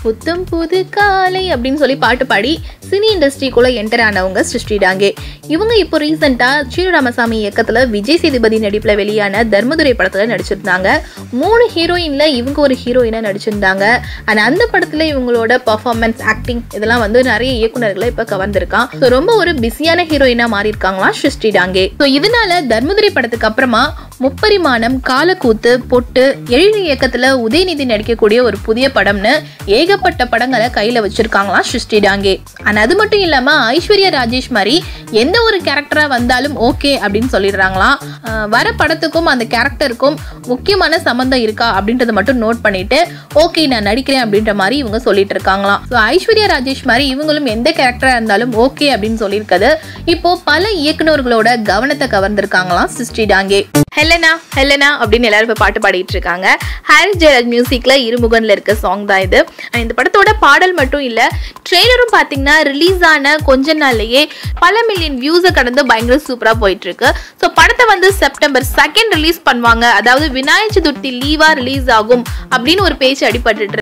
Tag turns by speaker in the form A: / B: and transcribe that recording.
A: புத்தம் புது காலை அப்படின்னு சொல்லி பாட்டு பாடி சினி இண்டஸ்ட்ரிக்குள்ள என்டர் ஆனவங்க சிருஷ்டி டாங்கே இவங்க இப்போ ரீசெண்டா ஸ்ரீராமசாமி இயக்கத்துல விஜய் சேதுபதி நடிப்புல வெளியான தர்மதுரை படத்துல நடிச்சிருந்தாங்க மூணு ஹீரோயின்ல இவங்க ஒரு ஹீரோயினா நடிச்சிருந்தாங்க அண்ட் அந்த படத்துல இவங்களோட பர்ஃபார்மன்ஸ் ஆக்டிங் இதெல்லாம் வந்து நிறைய இயக்குனர்களை இப்ப கவர்ந்திருக்கான் ஸோ ரொம்ப ஒரு பிஸியான ஹீரோயினா மாறி இருக்காங்களாம் சிருஷ்டி டாங்கே ஸோ இதனால தர்மதுரை படத்துக்கு அப்புறமா முப்பரிமாணம் காலக்கூத்து பொட்டு எழில் இயக்கத்துல உதயநிதி நடிக்கக்கூடிய ஒரு புதிய படம்னு ஏகப்பட்ட படங்களை கையில வச்சிருக்காங்களாம் சிருஷ்டி டாங்கே அண்ட் அது மட்டும் இல்லாம ஐஸ்வர்யா ராஜேஷ் மாதிரி எந்த ஒரு கேரக்டரா வந்தாலும் ஓகே அப்படின்னு சொல்லிடுறாங்களாம் அஹ் வர படத்துக்கும் அந்த கேரக்டருக்கும் முக்கியமான சம்மந்தம் இருக்கா அப்படின்றத மட்டும் நோட் பண்ணிட்டு ஓகே நான் நடிக்கிறேன் அப்படின்ற மாதிரி இவங்க சொல்லிட்டு இருக்காங்களாம் ஸோ ஐஸ்வர்யா ராஜேஷ் மாதிரி இவங்களும் எந்த கேரக்டரா இருந்தாலும் ஓகே அப்படின்னு சொல்லியிருக்கது இப்போ பல இயக்குனர்களோட கவனத்தை கவர்ந்திருக்காங்களாம் சிஸ்டி டாங்கே ஹெலனா ஹெலனா அப்படின்னு எல்லாரும் இப்போ பாட்டு பாடிட்டு இருக்காங்க ஹாரிஸ் ஜெயராஜ் மியூசிக்ல இருமுகன்ல இருக்க சாங் தான் இது And இந்த படத்தோட பாடல் மட்டும் இல்ல ட்ரெய்லரும் பாத்தீங்கன்னா ரிலீஸ் ஆன கொஞ்ச நாள்லயே பல மில்லியன் வியூஸை கடந்து பயங்கர சூப்பரா போயிட்டு இருக்கு ஸோ படத்தை வந்து செப்டம்பர் செகண்ட் ரிலீஸ் பண்ணுவாங்க அதாவது விநாயக சதுர்த்தி லீவா ரிலீஸ் ஆகும் அப்படின்னு ஒரு பேச்சு அடிபட்டு